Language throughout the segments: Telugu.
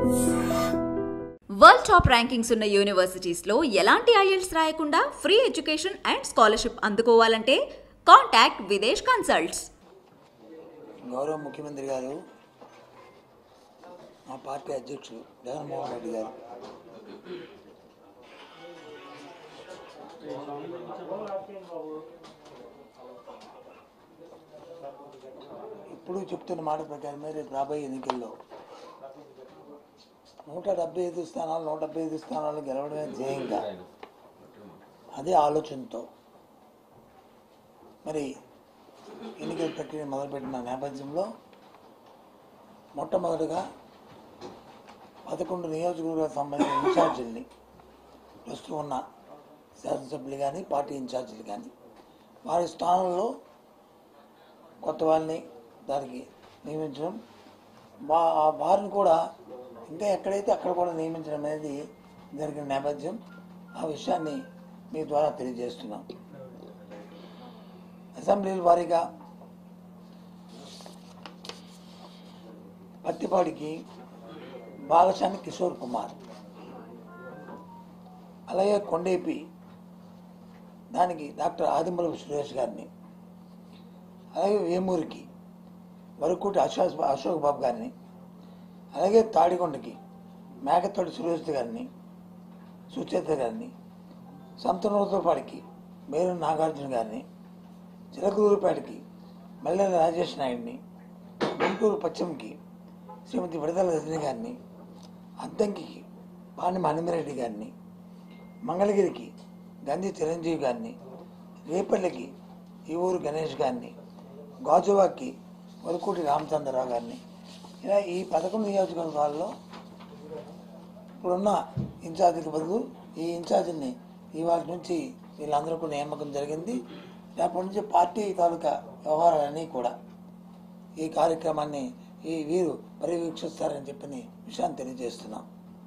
వరల్డ్ టాప్ ర్యాంకింగ్స్ ఉన్న యూనివర్సిటీస్ లో ఎలాంటి ఐఎల్స్ రాయకుండా ఫ్రీ ఎడ్యుకేషన్ అండ్ స్కాలర్షిప్ అందుకోవాలంటే కాంటాక్ట్ విదేశ్ కన్సల్ట్స్ గౌరవ ముఖ్యమంత్రి గారు మా పార్టీ అధ్యక్షులు జగన్మోహన్ రెడ్డి గారు ఇప్పుడు చెప్తున్న మాట ప్రకారమే రేపు రాబోయే ఎన్నికల్లో నూట డెబ్బై ఐదు స్థానాలు నూట డెబ్బై ఐదు స్థానాలు గెలవడమే ధ్యేయంగా అదే ఆలోచనతో మరి ఎన్నికల ప్రక్రియ మొదలుపెట్టిన నేపథ్యంలో మొట్టమొదటిగా పదకొండు నియోజకవర్గాలకు సంబంధించిన ఇన్ఛార్జీల్ని ప్రస్తుతం ఉన్న శాసనసభ్యులు కానీ పార్టీ ఇన్ఛార్జీలు కానీ వారి స్థానంలో కొత్త వాళ్ళని దానికి నియమించడం వా ఆ వారిని కూడా ఇంకా ఎక్కడైతే అక్కడ కూడా నియమించడం అనేది జరిగిన నేపథ్యం ఆ విషయాన్ని మీ ద్వారా తెలియజేస్తున్నాం అసెంబ్లీల వారీగా పత్తిపాడికి బాలశాని కిషోర్ కుమార్ అలాగే కొండేపి దానికి డాక్టర్ ఆదిమూలపు సురేష్ గారిని అలాగే వేమూరికి వరకుటి అశోక్ అశోక్ బాబు గారిని అలాగే తాడికొండకి మేకతోటి సురేష్ గారిని సుచేత గారిని సంతనూరుతోపాడికి మేరు నాగార్జున గారిని చిలకలూరుపేటకి మల్లెల రాజేష్ నాయుడిని గుంటూరు పశ్చిమకి శ్రీమతి విడదల రజని గారిని అద్దంకి పాని హనుమిరెడ్డి గారిని మంగళగిరికి గంధి చిరంజీవి గారిని రేపల్లికి ఈ ఊరు గణేష్ గారిని గాజువాకి వరకోటి రామచంద్రరావు గారిని ఇలా ఈ పదకొండు నియోజకవర్గాల్లో ఇప్పుడున్న ఇన్ఛార్జీల బదులు ఈ ఇన్ఛార్జిని ఇవాళ నుంచి వీళ్ళందరూ కూడా నియామకం జరిగింది రేపటి నుంచి పార్టీ తాలూకా వ్యవహారాలన్నీ కూడా ఈ కార్యక్రమాన్ని ఈ వీరు పర్యవేక్షిస్తారని చెప్పిన విషయాన్ని తెలియజేస్తున్నాం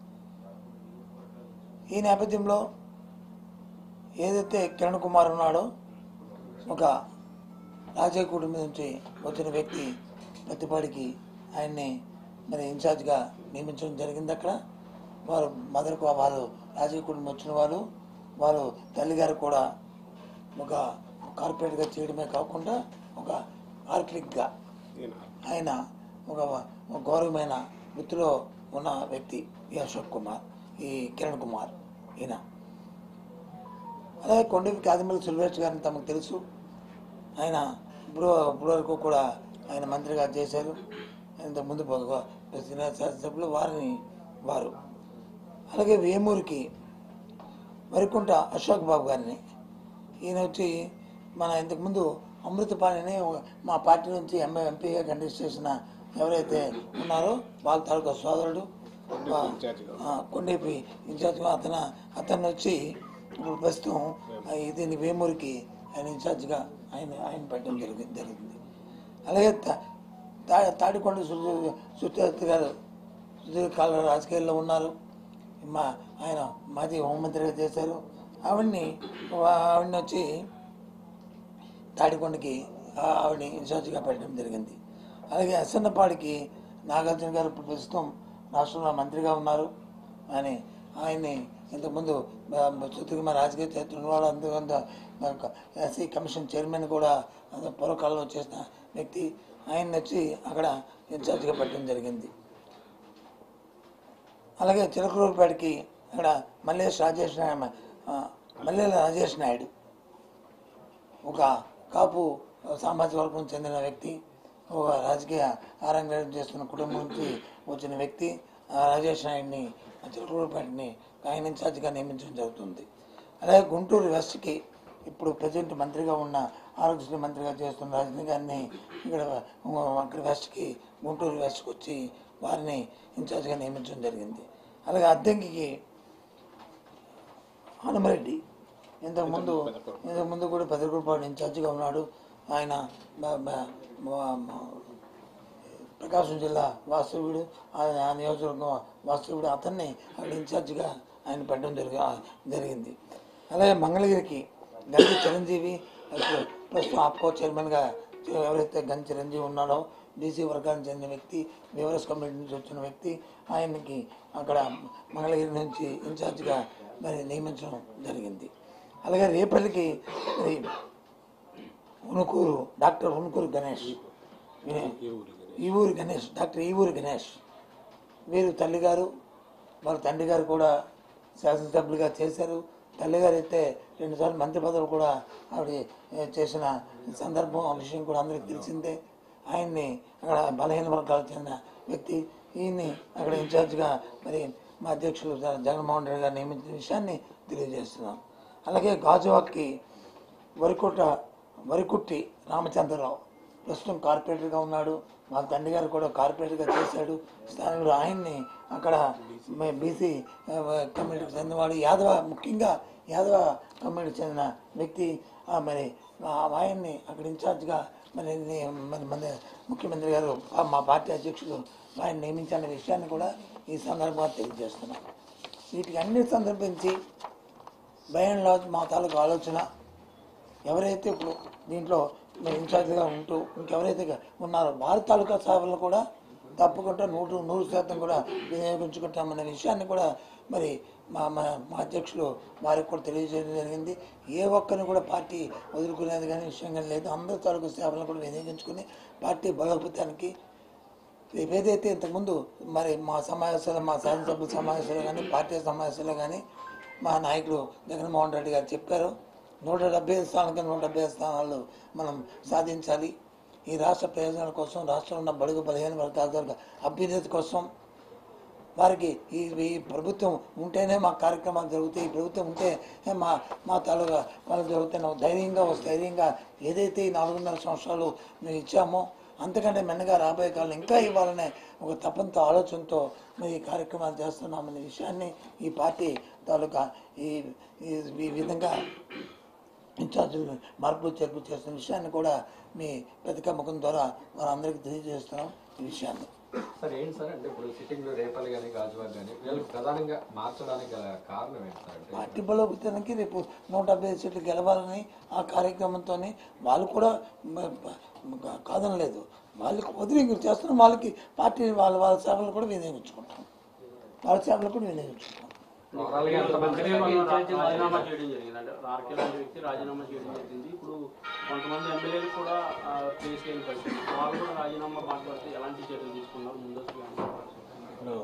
ఈ నేపథ్యంలో ఏదైతే కిరణ్ కుమార్ ఉన్నాడో ఒక రాజయ్య కుటుంబం నుంచి వచ్చిన వ్యక్తి ప్రతిపాడికి ఆయన్ని మరి ఇన్ఛార్జ్గా నియమించడం జరిగింది అక్కడ వారు మదర్కు వారు రాజయ్య కుటుంబం వచ్చిన వారు వారు తల్లిగారు కూడా ఒక కార్పొరేట్గా చేయడమే కాకుండా ఒక ఆర్కిలిక్గా ఆయన ఒక ఒక గౌరవమైన వృత్తిలో ఉన్న వ్యక్తి ఈ అశోక్ కుమార్ ఈ కిరణ్ కుమార్ ఈయన అలాగే కొండవి కాదిమల్లి సుల్వేష్ గారిని తమకు తెలుసు ఆయన ఇప్పుడు ఇప్పుడు వరకు కూడా ఆయన మంత్రిగా చేశారు ఇంతకుముందు శాసనసభ్యులు వారిని వారు అలాగే వేమూరికి వరికుంట అశోక్ బాబు గారిని ఈయన వచ్చి మన ఇంతకుముందు అమృతపాణిని మా పార్టీ నుంచి ఎంఏ ఎంపీగా కంటెస్ట్ చేసిన ఎవరైతే ఉన్నారో వాళ్ళ తాలూకా సోదరుడు ఆ, కొండేపి ఇన్ఛార్జ్గా అతను అతను వచ్చి ఇప్పుడు ప్రస్తుతం ఆ, దీని వేమూరికి ఆయన ఇన్ఛార్జ్గా ఆయన ఆయన పెట్టడం జరిగింది జరిగింది అలాగే తా- తా తాడికొండ సుచేత గారు సుదీర్ఘకాల రాజకీయాల్లో ఉన్నారు మా ఆయన మాజీ హోంమంత్రిగా చేశారు ఆవిడ్ని ఆవిడని వచ్చి తాడికొండకి ఆ- ఆవిడని ఇన్ఛార్జిగా పెట్టడం జరిగింది అలాగే అసన్నపాడికి నాగార్జున గారు ఇప్పుడు ప్రస్తుతం రాష్ట్రంలో మంత్రిగా ఉన్నారు అని ఆయన్ని ఇంతకుముందు సుతిమ రాజకీయ చరిత్ర వాళ్ళు అందుకంత ఎస్సీ కమిషన్ చైర్మన్ కూడా అంత పూర్వకాలంలో చేసిన వ్యక్తి ఆయన వచ్చి అక్కడ ఇన్ఛార్జిగా పెట్టడం జరిగింది అలాగే చిలకలూరుపేటకి అక్కడ మల్లేష్ రాజేష్ నాయుడు మల్లెల రాజేష్ నాయుడు ఒక కాపు సామాజిక వర్గం చెందిన వ్యక్తి ఒక రాజకీయ ఆరంగేటం చేస్తున్న కుటుంబం నుంచి వచ్చిన వ్యక్తి ఆ రాజేష్ నాయుడిని చిలకలూరుపేటని ఆయన ఇన్ఛార్జిగా నియమించడం జరుగుతుంది అలాగే గుంటూరు వెస్ట్కి ఇప్పుడు ప్రజెంట్ మంత్రిగా ఉన్న ఆరోగ్యశ్రీ మంత్రిగా చేస్తున్న రజనీ గారిని ఇక్కడ అక్కడ వెస్ట్కి గుంటూరు వెస్ట్కి వచ్చి వారిని ఇన్ఛార్జిగా నియమించడం జరిగింది అలాగే అద్దెంకి హనుమరెడ్డి ఇంతకుముందు ఇంతకుముందు కూడా పెద్దగూడపాడు ఇన్ఛార్జిగా ఉన్నాడు ఆయన బ- బ- బ- బ- ప్రకాశం జిల్లా వాస్తవ్యుడు ఆయన ఆ నియోజకవర్గం వాస్తవ్యుడు అతన్ని అక్కడ ఇన్ఛార్జిగా ఆయన పెట్టడం జరిగి జరిగింది అలాగే మంగళగిరికి గంజి చిరంజీవి ఇప్పుడు ప్రస్తుతం ఆప్కో చైర్మన్గా ఎవరైతే గంజి చిరంజీవి ఉన్నాడో బీసీ వర్గానికి చెందిన వ్యక్తి వివరస్ కమ్యూనిటీ నుంచి వచ్చిన వ్యక్తి ఆయనకి అక్కడ మంగళగిరి నుంచి ఇన్ఛార్జిగా మరి నియమించడం జరిగింది అలాగే రేపల్లికి మరి ఉనుకూరు డాక్టర్ ఉనుకూరు గణేష్ ఈ ఊరు గణేష్ డాక్టర్ ఈ ఊరు గణేష్ వీరు తల్లిగారు వాళ్ళ తండ్రి గారు కూడా శాసనసభ్యులుగా చేశారు తల్లిగారు అయితే రెండుసార్లు మంత్రి పదవులు కూడా ఆవిడ ఏ, చేసిన సందర్భం ఆ విషయం కూడా అందరికీ తెలిసిందే ఆయన్ని అక్కడ బలహీన వర్గాలకు చెందిన వ్యక్తి ఈయన్ని అక్కడ ఇన్ఛార్జిగా మరి మా అధ్యక్షులు జ- జగన్మోహన్ రెడ్డి గారు నియమించిన విషయాన్ని తెలియజేస్తున్నాం అలాగే గాజువాక్కి వరికుట్ట వరికుట్టి రామచంద్రరావు ప్రస్తుతం కార్పొరేటర్గా ఉన్నాడు వాళ్ళ తండ్రి గారు కూడా కార్పొరేటర్గా చేశాడు స్థానికుడు ఆయన్ని అక్కడ బీసీ కమ్యూనిటీకి చెందినవాడు యాదవ ముఖ్యంగా యాదవ కమ్యూనిటీకి చెందిన వ్యక్తి ఆ, మరి ఆ ఆయన్ని అక్కడ ఇన్ఛార్జ్గా మరి ని- మరి మన ముఖ్యమంత్రి గారు ఆ, మా పార్టీ అధ్యక్షులు ఆయన నియమించిన విషయాన్ని కూడా ఈ సందర్భంగా తెలియజేస్తున్నాం వీటికి అన్ని సందర్భించి బై అండ్ లార్జ్ మా తాలూకు ఆలోచన ఎవరైతే ఇప్పుడు దీంట్లో మరి ఇన్ఛార్జ్గా ఉంటూ ఇంకెవరైతే ఉన్నారో వారి తాలూకా సేవలను కూడా తప్పకుండా నూరు నూరు శాతం కూడా వినియోగించుకుంటామనే విషయాన్ని కూడా మరి మా మా మా అధ్యక్షులు వారికి కూడా తెలియజేయడం జరిగింది ఏ ఒక్కరిని కూడా పార్టీ వదులుకునేది కానీ విషయం కానీ లేదు అందరి తాలూకు సేవలను కూడా వినియోగించుకుని పార్టీ బలోపేతానికి రేపు ఏదైతే ఇంతకుముందు మరి మా సమావేశాలు మా శాసనసభ్యుల సమావేశాలు కానీ పార్టీ సమావేశాలు కానీ మా నాయకుడు జగన్మోహన్ రెడ్డి గారు చెప్పారు నూట డెబ్బై ఐదు స్థానాలకి నూట డెబ్బై ఐదు స్థానాలు మనం సాధించాలి ఈ రాష్ట్ర ప్రయోజనాల కోసం రాష్ట్రంలో ఉన్న బడుగు బలహీన వర్గాల తాలూకా అభ్యున్నతి కోసం వారికి ఈ ఈ ప్రభుత్వం ఉంటేనే మా కార్యక్రమాలు జరుగుతాయి ఈ ప్రభుత్వం ఉంటే మా మా తాలూకా వాళ్ళు జరుగుతున్న ధైర్యంగా ఒక ధైర్యంగా ఏదైతే ఈ నాలుగున్నర సంవత్సరాలు మేము ఇచ్చామో అంతకంటే మెన్నగా రాబోయే కాలం ఇంకా ఇవ్వాలనే ఒక తపంతో ఆలోచనతో మేము ఈ కార్యక్రమాలు చేస్తున్నామనే విషయాన్ని ఈ పార్టీ తాలూకా ఈ ఈ- ఈ విధంగా ఇన్ఛార్జీలు మార్పులు చేర్పు చేస్తున్న విషయాన్ని కూడా మీ పత్రికా ముఖం ద్వారా వారందరికీ తెలియజేస్తున్నాం ఈ విషయాన్ని సార్ ఏంటి సార్ అంటే ఇప్పుడు సిట్టింగ్ రేపల్ కానీ గాజువాక్ కానీ వీళ్ళు ప్రధానంగా మార్చడానికి గల కారణం ఏంటి సార్ అంటే పార్టీ బలోపేతానికి రేపు నూట డెబ్బై ఐదు సీట్లు గెలవాలని ఆ కార్యక్రమంతో వాళ్ళు కూడా మ- మ- కాదనలేదు వాళ్ళకి వదిలి చేస్తున్న వాళ్ళకి పార్టీ వాళ్ళ వాళ్ళ సేవలు కూడా వినియోగించుకుంటాం వాళ్ళ సేవలు కూడా వినియోగించుకుంటాం ఓవరాల్ గా ఎంతమంది వెంకటే వాళ్ళు రా- రాజీనామా చేయడం జరిగింది అంటే ఆర్కే లాంటి వ్యక్తి రాజీనామా చేయడం జరిగింది ఇప్పుడు కొంతమంది ఎమ్మెల్యేలు కూడా ప్లేస్ లేని పరిస్థితి వాళ్ళు కూడా రాజీనామా మాట్లాడితే ఎలాంటి చర్యలు తీసుకున్నారు ముందస్తుగా ఇప్పుడు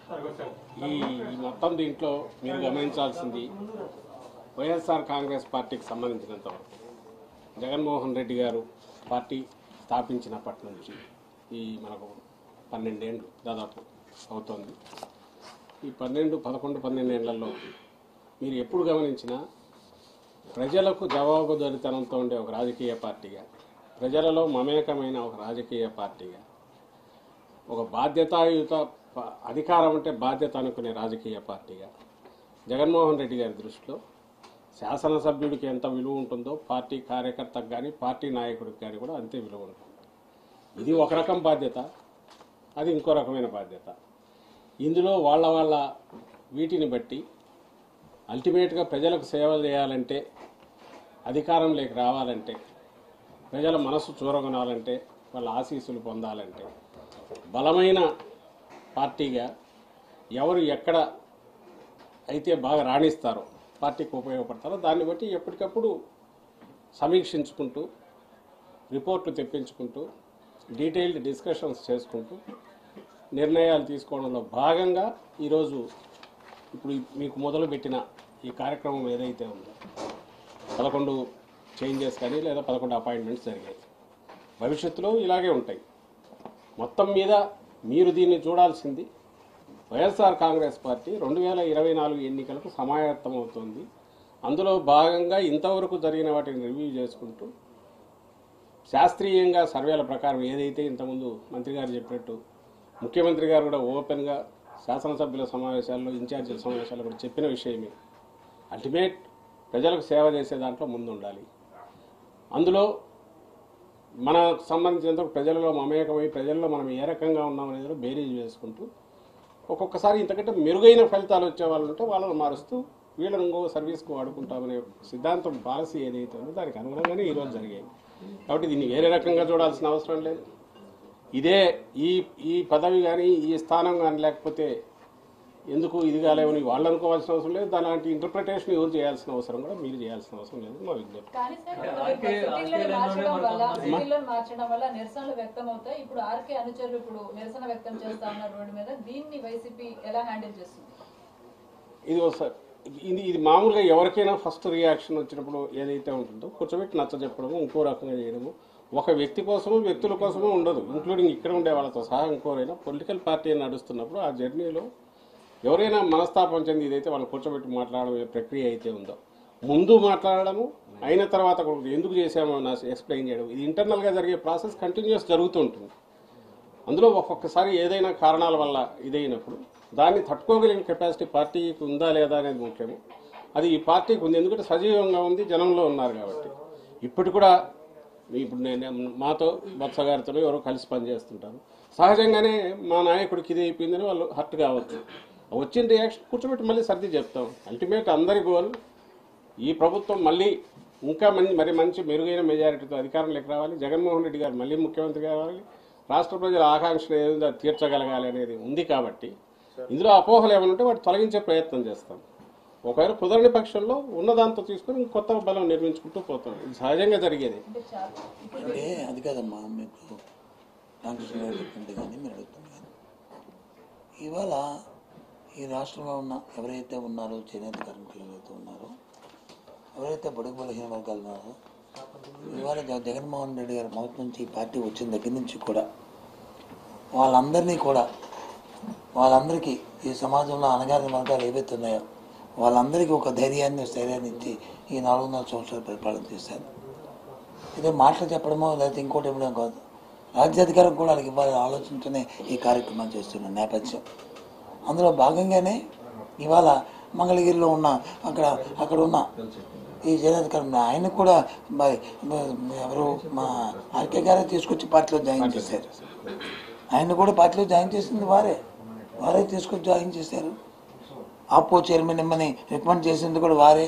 ఈ ఈ మొత్తం దీంట్లో మీరు గమనించాల్సింది వైఎస్ఆర్ కాంగ్రెస్ పార్టీకి సంబంధించినంత వరకు జగన్మోహన్ రెడ్డి గారు పార్టీ స్థాపించినప్పటి నుంచి ఈ మనకు పన్నెండేండ్లు దాదాపు అవుతోంది ఈ పన్నెండు పదకొండు పన్నెండేళ్లలో మీరు ఎప్పుడు గమనించినా ప్రజలకు జవాబుదారితనంతో ఉండే ఒక రాజకీయ పార్టీగా ప్రజలలో మమేకమైన ఒక రాజకీయ పార్టీగా ఒక బాధ్యతాయుత ప- అధికారం అంటే బాధ్యత అనుకునే రాజకీయ పార్టీగా జగన్మోహన్ రెడ్డి గారి దృష్టిలో శాసనసభ్యుడికి ఎంత విలువ ఉంటుందో పార్టీ కార్యకర్తకు కానీ పార్టీ నాయకుడికి కానీ కూడా అంతే విలువ ఉంటుంది ఇది ఒక రకం బాధ్యత అది ఇంకో రకమైన బాధ్యత ఇందులో వాళ్ళ వాళ్ళ వీటిని బట్టి అల్టిమేట్గా ప్రజలకు సేవలు చేయాలంటే అధికారంలోకి రావాలంటే ప్రజల మనసు చూరగొనాలంటే వాళ్ళ ఆశీస్సులు పొందాలంటే బలమైన పార్టీగా ఎవరు ఎక్కడ అయితే బాగా రాణిస్తారో పార్టీకి ఉపయోగపడతారో దాన్ని బట్టి ఎప్పటికప్పుడు సమీక్షించుకుంటూ రిపోర్ట్లు తెప్పించుకుంటూ డీటెయిల్డ్ డిస్కషన్స్ చేసుకుంటూ నిర్ణయాలు తీసుకోవడంలో భాగంగా ఈరోజు ఇప్పుడు మీకు మొదలుపెట్టిన ఈ కార్యక్రమం ఏదైతే ఉందో పదకొండు చేంజెస్ కానీ లేదా పదకొండు అపాయింట్మెంట్స్ జరిగాయి భవిష్యత్తులో ఇలాగే ఉంటాయి మొత్తం మీద మీరు దీన్ని చూడాల్సింది వైఎస్ఆర్ కాంగ్రెస్ పార్టీ రెండు వేల ఇరవై నాలుగు ఎన్నికలకు సమాయత్తమవుతోంది అందులో భాగంగా ఇంతవరకు జరిగిన వాటిని రివ్యూ చేసుకుంటూ శాస్త్రీయంగా సర్వేల ప్రకారం ఏదైతే ఇంతకుముందు మంత్రి గారు చెప్పినట్టు ముఖ్యమంత్రి గారు కూడా ఓపెన్గా శాసనసభ్యుల సమావేశాల్లో ఇన్ఛార్జీల సమావేశాల్లో కూడా చెప్పిన విషయమే అల్టిమేట్ ప్రజలకు సేవ చేసే దాంట్లో ముందు ఉండాలి అందులో మనకు సంబంధించినంత ప్రజలలో మమేకమై ప్రజల్లో మనం ఏ రకంగా ఉన్నామనేది కూడా బేరీజ్ వేసుకుంటూ ఒక్కొక్కసారి ఇంతకంటే మెరుగైన ఫలితాలు వచ్చే వాళ్ళు ఉంటే వాళ్ళని మారుస్తూ వీళ్ళని ఇంకో సర్వీస్కు వాడుకుంటామనే సిద్ధాంతం పాలసీ ఏదైతే ఉందో దానికి అనుగుణంగానే ఈరోజు జరిగాయి కాబట్టి దీన్ని వేరే రకంగా చూడాల్సిన అవసరం లేదు ఇదే ఈ ఈ పదవి కానీ ఈ స్థానం కానీ లేకపోతే ఎందుకు ఇది కాలేమని వాళ్ళు అనుకోవాల్సిన అవసరం లేదు దాని ఇంటర్ప్రిటేషన్ ఎవరు చేయాల్సిన అవసరం కూడా మీరు చేయాల్సిన అవసరం లేదు మా విజ్ఞప్తి కానీ సార్ సిటీలను మార్చడం వల్ల సిటీలను మార్చడం వల్ల నిరసనలు వ్యక్తం అవుతాయి ఇప్పుడు ఆర్కే అనుచరులు ఇప్పుడు నిరసన వ్యక్తం చేస్తా ఉన్నారు రోడ్డు మీద దీన్ని వైసీపీ ఎలా హ్యాండిల్ చేస్తుంది ఇది ఒకసారి ఇది ఇది మామూలుగా ఎవరికైనా ఫస్ట్ రియాక్షన్ వచ్చినప్పుడు ఏదైతే ఉంటుందో కూర్చోబెట్టి నచ్చ చెప్పడము ఇంకో రకంగా చేయడము ఒక వ్యక్తి కోసము వ్యక్తుల కోసము ఉండదు ఇంక్లూడింగ్ ఇక్కడ ఉండే వాళ్ళతో సహా ఇంకోరైనా పొలిటికల్ పార్టీ నడుస్తున్నప్పుడు ఆ జర్నీలో ఎవరైనా మనస్తాపం చెంది ఇదైతే వాళ్ళు కూర్చోబెట్టి మాట్లాడడం ఏ ప్రక్రియ అయితే ఉందో ముందు మాట్లాడడము అయిన తర్వాత కూడా ఎందుకు చేసామో నా ఎక్స్ప్లెయిన్ చేయడం ఇది ఇంటర్నల్గా జరిగే ప్రాసెస్ కంటిన్యూస్ జరుగుతూ ఉంటుంది అందులో ఒక్కొక్కసారి ఏదైనా కారణాల వల్ల ఇదైనప్పుడు దాన్ని తట్టుకోగలిగిన కెపాసిటీ పార్టీకి ఉందా లేదా అనేది ముఖ్యము అది ఈ పార్టీకి ఉంది ఎందుకంటే సజీవంగా ఉంది జనంలో ఉన్నారు కాబట్టి ఇప్పటి కూడా ఇప్పుడు నేను మాతో బొత్స గారితో ఎవరో కలిసి పనిచేస్తుంటారు సహజంగానే మా నాయకుడికి ఇది అయిపోయిందని వాళ్ళు హర్ట్ కావచ్చు వచ్చిన రియాక్షన్ కూర్చోబెట్టి మళ్ళీ సర్ది చెప్తాం అల్టిమేట్ అందరి గోల్ ఈ ప్రభుత్వం మళ్ళీ ఇంకా మంచి మరి మంచి మెరుగైన మెజారిటీతో అధికారంలోకి రావాలి జగన్మోహన్ రెడ్డి గారు మళ్ళీ ముఖ్యమంత్రి కావాలి రాష్ట్ర ప్రజల ఆకాంక్షలు ఏదో తీర్చగలగాలి అనేది ఉంది కాబట్టి ఇందులో అపోహలు ఏమైనా ఉంటే వాటి తొలగించే ప్రయత్నం చేస్తాం ఒకవేళ కుదరని పక్షంలో ఉన్నదాంతో తీసుకొని కొత్త బలం నిర్మించుకుంటూ పోతాం ఇది సహజంగా జరిగేది అంటే చాలా అంటే అది కాదమ్మా మీకు రామకృష్ణ గారు చెప్పింది కానీ మీరు అడుగుతుంది కానీ ఇవాళ ఈ రాష్ట్రంలో ఉన్న ఎవరైతే ఉన్నారో చేనేత కార్మికులు ఎవరైతే ఉన్నారో ఎవరైతే బడుగు బలహీన వర్గాలు ఉన్నారో ఇవాళ జగ- జగన్మోహన్ రెడ్డి గారి మౌత్ నుంచి ఈ పార్టీ వచ్చిన దగ్గర నుంచి కూడా వాళ్ళందరినీ కూడా వాళ్ళందరికీ ఈ సమాజంలో అనగారిన వర్గాలు ఏవైతే ఉన్నాయో వాళ్ళందరికీ ఒక ధైర్యాన్ని స్థైర్యాన్ని ఇచ్చి ఈ నాలుగున్నర సంవత్సరాలు పరిపాలన చేశారు ఇదే మాటలు చెప్పడమో లేకపోతే ఇంకోటి ఇవ్వడం కాదు రాజ్యాధికారం కూడా వాళ్ళకి ఇవ్వాలని ఆలోచనతోనే ఈ కార్యక్రమం చేస్తున్న నేపథ్యం అందులో భాగంగానే ఇవాళ మంగళగిరిలో ఉన్న అక్కడ అక్కడ ఉన్న ఈ జనాధికారం ఆయన కూడా మరి ఎవరు మా ఆర్కే గారే తీసుకొచ్చి పార్టీలో జాయిన్ చేశారు ఆయన కూడా పార్టీలో జాయిన్ చేసింది వారే వారే తీసుకొచ్చి జాయిన్ చేశారు ఆపో చైర్మన్ ఇమ్మని రికమెండ్ చేసింది కూడా వారే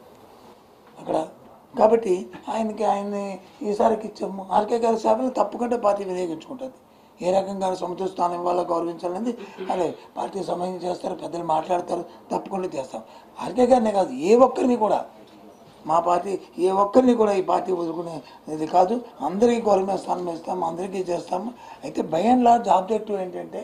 అక్కడ కాబట్టి ఆయనకి ఆయన్ని ఈసారికి ఇచ్చాము ఆర్కే గారి సేవలు తప్పకుండా పార్టీ వినియోగించుకుంటుంది ఏ రకంగా సముద్ర స్థానం ఇవ్వాలో గౌరవించాలనేది అదే పార్టీ సమయం చేస్తారు పెద్దలు మాట్లాడతారు తప్పకుండా చేస్తాం ఆర్కే గారినే కాదు ఏ ఒక్కరిని కూడా మా పార్టీ ఏ ఒక్కరిని కూడా ఈ పార్టీ వదులుకునే ఇది కాదు అందరికీ గౌరవమైన స్థానం ఇస్తాము అందరికీ చేస్తాము అయితే బై అండ్ లార్జ్ ఆబ్జెక్టివ్ ఏంటంటే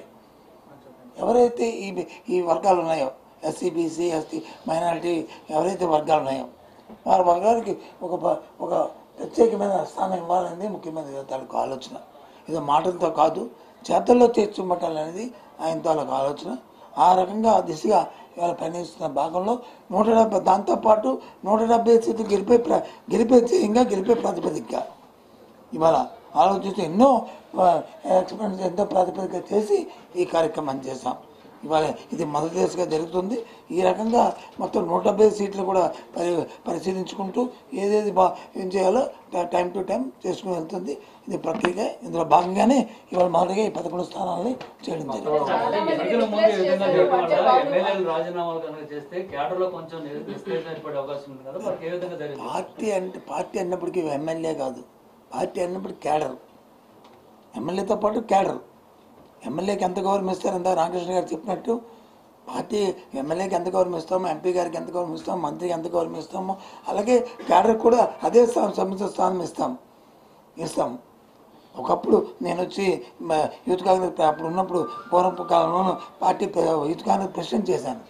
ఎవరైతే ఈ ఈ వర్గాలు ఉన్నాయో ఎస్సీ బీసీ ఎస్టీ మైనారిటీ ఎవరైతే వర్గాలు ఉన్నాయో వారి వర్గాలకి ఒక ప- ఒక ప్రత్యేకమైన స్థానం ఇవ్వాలనేది ముఖ్యమంత్రి గారి తాలూకు ఆలోచన ఇది మాటలతో కాదు చేతల్లో తీర్చుమట్టాలనేది ఆయన తాలూకు ఆలోచన ఆ రకంగా ఆ దిశగా ఇవాళ పనిచేస్తున్న భాగంలో నూట డెబ్బై దాంతోపాటు నూట డెబ్బై సీట్లు గెలిపే ప్ర గెలిపే ధ్యేయంగా గెలిపే ప్రాతిపదికగా ఇవాళ ఆలోచిస్తూ ఎన్నో ఎక్స్పెరిమెంట్స్ ఎంతో ప్రాతిపదిక చేసి ఈ కార్యక్రమాన్ని చేశాం ఇవాళ ఇది మొదటి దశగా జరుగుతుంది ఈ రకంగా మొత్తం నూట డెబ్బై సీట్లు కూడా పరి పరిశీలించుకుంటూ ఏదేది బా ఏం చేయాలో ట- టైం టు టైం చేసుకుని వెళ్తుంది ఇది ప్రక్రియ ఇందులో భాగంగానే ఇవాళ మొదటిగా ఈ పదకొండు స్థానాలని చేయడం జరిగింది ఎన్నికల ముందు ఈ విధంగా జరగడం వల్ల ఎమ్మెల్యేలు రాజీనామాలు కనుక చేస్తే క్యాడర్ లో కొంచెం నిస్తేజం ఏర్పడే అవకాశం ఉంది కదా మరి ఏ విధంగా జరిగింది పార్టీ అంటే పార్టీ అన్నప్పటికీ ఎమ్మెల్యే కాదు పార్టీ అన్నప్పుడు క్యాడర్ ఎమ్మెల్యేతో పాటు క్యాడర్ ఎమ్మెల్యేకి ఎంత గౌరవం ఇస్తారు ఎంత రామకృష్ణ గారు చెప్పినట్టు పార్టీ ఎమ్మెల్యేకి ఎంత గౌరవం ఇస్తామో ఎంపీ గారికి ఎంత గౌరవం ఇస్తామో మంత్రికి ఎంత గౌరవం ఇస్తామో అలాగే క్యాడర్ కూడా అదే స్థానం సముచిత స్థానం ఇస్తాం ఇస్తాం ఒకప్పుడు నేను వచ్చి మ- యూత్ కాంగ్రెస్ అప్పుడు ఉన్నప్పుడు పూర్వపు కాలంలో పార్టీ ప్ర- యూత్ కాంగ్రెస్ ప్రెసిడెంట్ చేశాను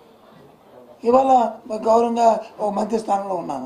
ఇవాళ గౌరవంగా ఒక మంత్రి స్థానంలో ఉన్నాను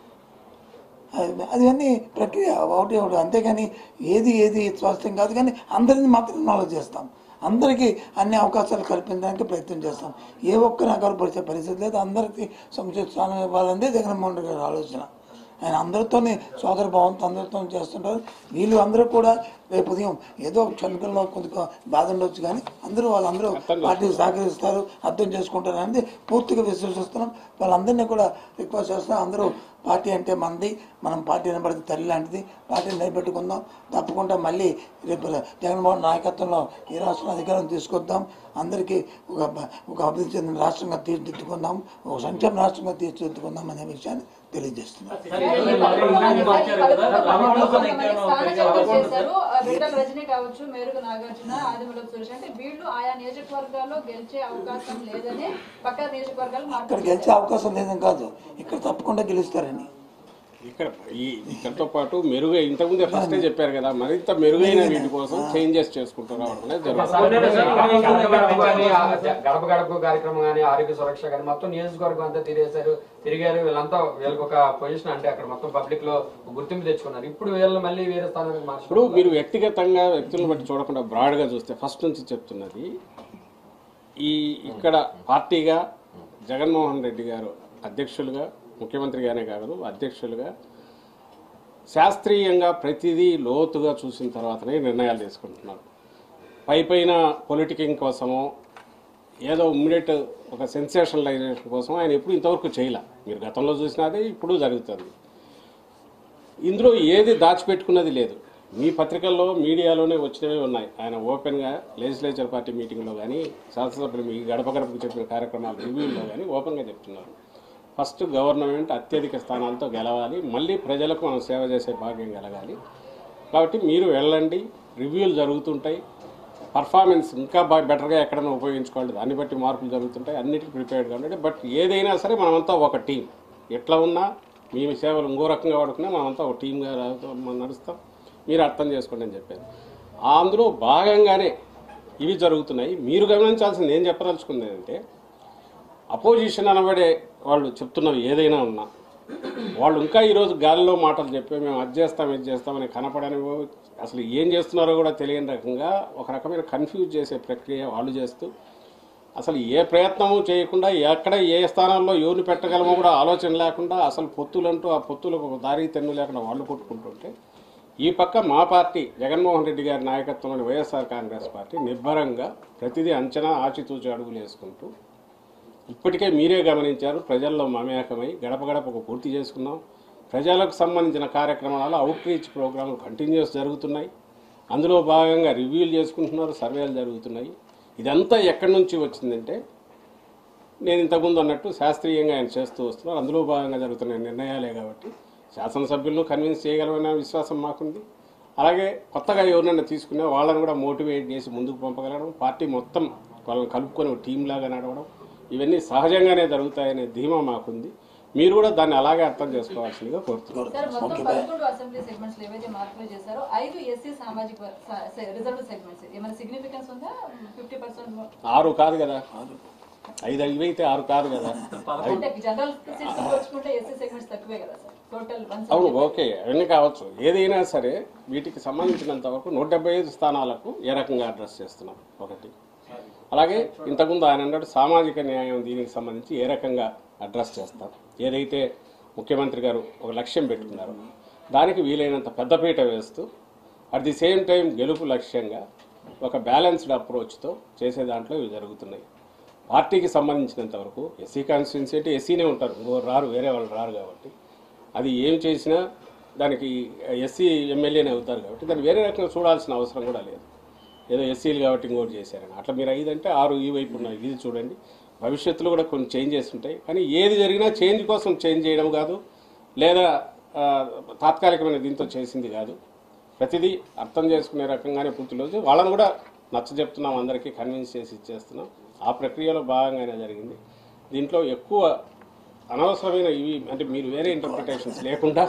అది అదివన్నీ ప్రక్రియ ఒకటి ఒకటి అంతేగాని ఏది ఏది స్వాస్థ్యం కాదు కానీ అందరినీ మాత్రం ఇన్వాల్వ్ చేస్తాం అందరికీ అన్ని అవకాశాలు కల్పించడానికి ప్రయత్నం చేస్తాం ఏ ఒక్కరిని అగౌరవపరిచే పరిస్థితి లేదు అందరికీ సముచిత స్థానం ఇవ్వాలనేది జగన్మోహన్ రెడ్డి గారి ఆలోచన ఆయన అందరితోనే సోదర భావంతో అందరితో చేస్తుంటారు వీళ్ళు అందరూ కూడా రేపు ఉదయం ఏదో క్షణికంలో కొద్దిగా బాధ ఉండొచ్చు కానీ అందరూ వాళ్ళందరూ పార్టీకి సహకరిస్తారు అర్థం చేసుకుంటారు అనేది పూర్తిగా విశ్వసిస్తున్నాం వాళ్ళందరినీ కూడా రిక్వెస్ట్ చేస్తున్నాం అందరూ పార్టీ అంటే మనది మనం పార్టీ నిలబడితే తల్లి లాంటిది పార్టీని నిలబెట్టుకుందాం తప్పకుండా మళ్ళీ రేపు జగన్మోహన్ నాయకత్వంలో ఈ రాష్ట్రం అధికారం తీసుకొద్దాం అందరికీ ఒక ఒక అభివృద్ధి చెందిన రాష్ట్రంగా తీర్చిదిద్దుకుందాం ఒక సంక్షేమ రాష్ట్రంగా తీర్చిదిద్దుకుందాం అనే విషయాన్ని తెలియజేస్తున్నాం సరే, ఈ రోజు మరి ఇంగ్లాండ్ మార్చారు కదా రామకృష్ణ కొంతమంది ఇంకేమైనా స్థాన పెరిగే చర్చలు అవకాశం ఉందా చేశారు సార్? విడుదల రజనీ కావచ్చు మేరుగు నాగార్జున ఆదిమూలపు సురేష్ అంటే వీళ్ళు ఆయా నియోజకవర్గాల్లో గెలిచే అవకాశం లేదని పక్క నియోజకవర్గాలు ఇక్కడ మార్పు గెలిచే అవకాశం లేదని కాదు ఇక్కడ తప్పకుండా గెలుస్తారని ఇక్కడ ఈ ఇక్కడతో పాటు మెరుగై ఇంతకుముందే ఫస్టే చెప్పారు కదా మరింత మెరుగైన వీటి కోసం చేంజెస్ చేసుకుంటూ రావడం అనేది జరుగుతుంది గడప గడప కానీ, ఆ గడప గడప కార్యక్రమం కానీ ఆరోగ్య సురక్ష కానీ మొత్తం నియోజకవర్గం అంతా తిరిగేశారు తిరిగారు వీళ్ళంతా వీళ్ళకి ఒక పొజిషన్ అంటే అక్కడ మొత్తం పబ్లిక్ లో గుర్తింపు తెచ్చుకున్నారు ఇప్పుడు వీళ్ళు మళ్ళీ వేరే స్థానానికి ఇప్పుడు మార్చుకోవడం మీరు వ్యక్తిగతంగా వ్యక్తులను బట్టి చూడకుండా బ్రాడ్గా చూస్తే ఫస్ట్ నుంచి చెప్తున్నది ఈ ఇక్కడ పార్టీగా జగన్మోహన్ రెడ్డి గారు అధ్యక్షులుగా ముఖ్యమంత్రిగానే కాదు అధ్యక్షులుగా శాస్త్రీయంగా ప్రతిదీ లోతుగా చూసిన తర్వాతనే నిర్ణయాలు తీసుకుంటున్నారు పై పైన పొలిటికింగ్ కోసమో ఏదో ఇమ్మీడియట్ ఒక సెన్సేషనలైజేషన్ కోసం ఆయన ఎప్పుడు ఇంతవరకు చేయలే మీరు గతంలో చూసినదే ఇప్పుడు జరుగుతుంది ఇందులో ఏది దాచిపెట్టుకున్నది లేదు మీ పత్రికల్లో మీడియాలోనే వచ్చినవి ఉన్నాయి ఆయన ఓపెన్గా లెజిస్లేచర్ పార్టీ మీటింగ్లో కానీ శాసనసభ్యులు మీ గడప గడపకు చెప్పిన కార్యక్రమాలు రివ్యూల్లో కానీ ఓపెన్గా చెప్తున్నారు ఫస్ట్ గవర్నమెంట్ అత్యధిక స్థానాలతో గెలవాలి మళ్ళీ ప్రజలకు మనం సేవ చేసే భాగ్యం కలగాలి కాబట్టి మీరు వెళ్ళండి రివ్యూలు జరుగుతుంటాయి పర్ఫార్మెన్స్ ఇంకా బాగా బెటర్గా ఎక్కడైనా ఉపయోగించుకోవాలి దాన్ని బట్టి మార్పులు జరుగుతుంటాయి అన్నిటికీ ప్రిపేర్డ్గా ఉండండి బట్ ఏదైనా సరే మనమంతా ఒక టీం ఎట్లా ఉన్నా మీ సేవలు ఇంకో రకంగా వాడుకున్నా మనమంతా ఒక టీంగా రా- మనం నడుస్తాం మీరు అర్థం చేసుకోండి అని చెప్పారు అందులో భాగంగానే ఇవి జరుగుతున్నాయి మీరు గమనించాల్సింది ఏం చెప్పదలుచుకుంది అంటే అపోజిషన్ అనబడే వాళ్ళు చెప్తున్నవి ఏదైనా ఉన్నా వాళ్ళు ఇంకా ఈరోజు గాలిలో మాటలు చెప్పి మేము అది చేస్తాం ఇది చేస్తామని కనపడని అసలు ఏం చేస్తున్నారో కూడా తెలియని రకంగా ఒక రకమైన కన్ఫ్యూజ్ చేసే ప్రక్రియ వాళ్ళు చేస్తూ అసలు ఏ ప్రయత్నము చేయకుండా ఎక్కడ ఏ స్థానాల్లో ఎవరిని పెట్టగలమో కూడా ఆలోచన లేకుండా అసలు పొత్తులంటూ ఆ పొత్తులకు ఒక దారి తెన్ను లేకుండా వాళ్ళు కొట్టుకుంటుంటే ఈ పక్క మా పార్టీ జగన్మోహన్ రెడ్డి గారి నాయకత్వంలోని వైఎస్ఆర్ కాంగ్రెస్ పార్టీ నిబ్బరంగా ప్రతిదీ అంచనా ఆచితూచి అడుగులు వేసుకుంటూ ఇప్పటికే మీరే గమనించారు ప్రజల్లో మమేకమై గడప గడపకు పూర్తి చేసుకున్నాం ప్రజలకు సంబంధించిన కార్యక్రమాలు అవుట్ రీచ్ ప్రోగ్రాంలు కంటిన్యూస్ జరుగుతున్నాయి అందులో భాగంగా రివ్యూలు చేసుకుంటున్నారు సర్వేలు జరుగుతున్నాయి ఇదంతా ఎక్కడి నుంచి వచ్చిందంటే నేను ఇంతకుముందు అన్నట్టు శాస్త్రీయంగా ఆయన చేస్తూ వస్తున్నారు అందులో భాగంగా జరుగుతున్న నిర్ణయాలే కాబట్టి శాసనసభ్యులను కన్విన్స్ చేయగలమనే విశ్వాసం మాకుంది అలాగే కొత్తగా ఎవరినైనా తీసుకున్నా వాళ్ళని కూడా మోటివేట్ చేసి ముందుకు పంపగలగడం పార్టీ మొత్తం వాళ్ళని కలుపుకొని ఒక టీం లాగా నడవడం ఇవన్నీ సహజంగానే జరుగుతాయనే ధీమా మాకుంది మీరు కూడా దాన్ని అలాగే అర్థం చేసుకోవాల్సిందిగా కోరుతున్నాను సార్ మొత్తం పదకొండు అసెంబ్లీ సెగ్మెంట్స్ ఏవైతే మార్పులు చేశారో ఐదు ఎస్సీ సామాజిక రిజర్వ్ సెగ్మెంట్స్ ఏమైనా సిగ్నిఫికెన్స్ ఉందా ఫిఫ్టీ పర్సెంట్ ఆరు కాదు కదా ఐదు ఇవైతే ఆరు కాదు కదా అంటే జనరల్ సీట్స్ పోల్చుకుంటే ఎస్సీ సెగ్మెంట్స్ తక్కువే కదా సార్ టోటల్ వన్ అవును ఓకే అవన్నీ కావచ్చు ఏదైనా సరే వీటికి సంబంధించినంత వరకు నూట డెబ్బై ఐదు స్థానాలకు ఏ రకంగా అడ్రస్ చేస్తున్నాం ఒకటి అలాగే ఇంతకుముందు ఆయన అన్నట్టు సామాజిక న్యాయం దీనికి సంబంధించి ఏ రకంగా అడ్రస్ చేస్తాం ఏదైతే ముఖ్యమంత్రి గారు ఒక లక్ష్యం పెట్టుకున్నారో దానికి వీలైనంత పెద్దపీట వేస్తూ అట్ ది సేమ్ టైం గెలుపు లక్ష్యంగా ఒక బ్యాలెన్స్డ్ అప్రోచ్తో చేసే దాంట్లో ఇవి జరుగుతున్నాయి పార్టీకి సంబంధించినంత వరకు ఎస్సీ కాన్స్టిట్యున్సీ అంటే ఎస్సీనే ఉంటారు ఇంకో రారు వేరే వాళ్ళు రారు కాబట్టి అది ఏం చేసినా దానికి ఎస్సీ ఎమ్మెల్యేనే అవుతారు కాబట్టి దాన్ని వేరే రకంగా చూడాల్సిన అవసరం కూడా లేదు ఏదో ఎస్సీలు కాబట్టి ఇంకోటి చేశారని అట్లా మీరు ఐదు అంటే ఆరు ఈ వైపు ఉన్నాయి ఇది చూడండి భవిష్యత్తులో కూడా కొన్ని చేంజెస్ ఉంటాయి కానీ ఏది జరిగినా చేంజ్ కోసం చేంజ్ చేయడం కాదు లేదా ఆ, తాత్కాలికమైన దీంతో చేసింది కాదు ప్రతిదీ అర్థం చేసుకునే రకంగానే పూర్తిలో వాళ్ళని కూడా నచ్చ చెప్తున్నాం అందరికీ కన్విన్స్ చేసి ఇచ్చేస్తున్నాం ఆ ప్రక్రియలో భాగంగానే జరిగింది దీంట్లో ఎక్కువ అనవసరమైన ఇవి అంటే మీరు వేరే ఇంటర్ప్రిటేషన్స్ లేకుండా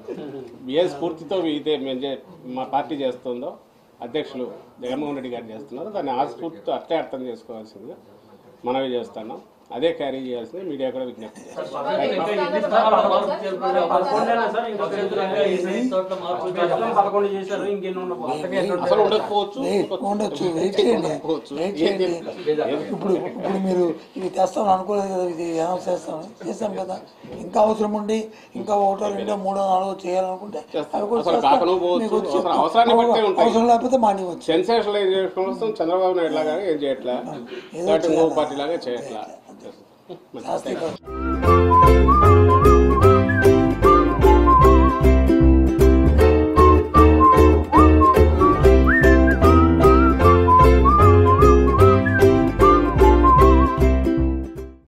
ఏ స్ఫూర్తితో ఇదే మేము చే- మా పార్టీ చేస్తుందో అధ్యక్షులు జగన్మోహన్ రెడ్డి గారు చేస్తున్నారు దాన్ని ఆ స్ఫూర్తితో అట్లే అర్థం చేసుకోవాల్సిందిగా మనవి చేస్తున్నాం అదే క్యారీ చేయాల్సింది మీడియా కూడా విజ్ఞప్తి చేస్తాం పదకొండేనా సార్ ఇంకా భవిష్యత్తులో ఎన్ని చోట్ల మార్పులు ప్రస్తుతం పదకొండు చేశారు ఇంకెన్ని ఉండవు అసలు ఉండకపోవచ్చు వెయిట్ ఉండొచ్చు వెయిట్ చేయండి వెయిట్ చేయండి ఇప్పుడు ఇప్పుడు మీరు ఇవి తెస్తామని అనుకోలేదు కదా ఇది అనౌన్స్ చేస్తామని చేస్తాం కదా ఇంకా అవసరం ఉండి ఇంకా ఒకటో రెండో మూడో నాలుగో చేయాలనుకుంటే అవి కూడా అసలు చేస్తాం. కాకనో పోవచ్చు. మీకు వచ్చి అవసరం- అవసరాన్ని బట్టే ఉంటాయి. అవసరం లేకపోతే మానేవచ్చు సెన్సేషనలైజేషన్ కోసం చంద్రబాబు నాయుడు లాగా ఏం చేయట్లా ఏదో కాబట్టి ఇంకో చేయాలా? పార్టీ లాగా చేయట్లా శాస్త్రీకరణ